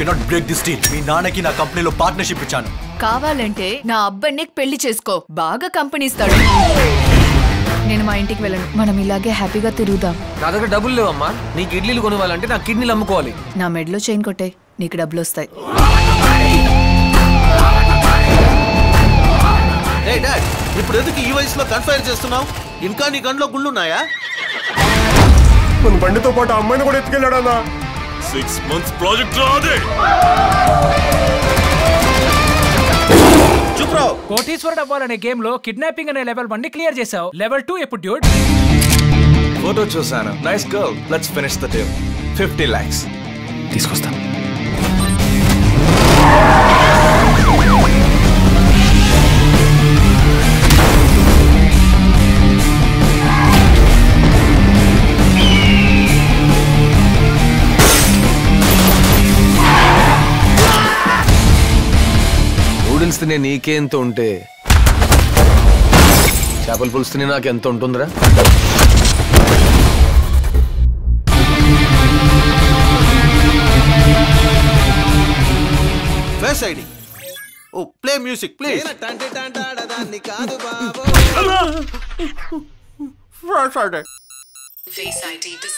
cannot break this deal మీ నాన్నకి నా కంపెనీలో పార్ట్నర్షిప్ ఇచ్చాను కావాలంటే నా అబ్బాయిని పెళ్లి చేసుకో బాగా కంపెనీ ఇస్తాడు నేను మా ఇంటికి వెళ్ళను మనం ఇలాగే హ్యాపీగా తిరుగుదాం నా దగ్గర డబ్బులు లేవమ్మా నీకు ఇడ్లీలు కొనివ్వాలంటే నా కిడ్నీలు అమ్ముకోవాలి నా మెడలో చైన్ కొట్టే నీకు డబ్బులు వస్తాయి ఏ డాడ్ ఇప్పుడు ఎందుకు ఈ వయసులో కన్ఫైర్ చేస్తున్నావు ఇంకా నీ గంటలో గుళ్ళున్నాయా మన బండితో పాటు ఆ అమ్మాయిని కూడా ఎత్తుకెళ్ళాడన్నా సిక్స్ మంత్స్ ప్రాజెక్ట్ రాదే చూపురావు కోటీశ్వరుడు అవ్వాలనే గేమ్ లో కిడ్నాపింగ్ అనే లెవెల్ వన్ ని క్లియర్ చేసావు లెవెల్ టూ ఎప్పుడు డ్యూడ్ ఫోటో చూసాను nice girl let's finish the deal fifty lakhs తీసుకొస్తా నూడిల్స్ తినే నీకే ఎంత ఉంటే చేపల పులుసు తినే నాకు ఎంత ఉంటుందిరా face ID oh play music please face ID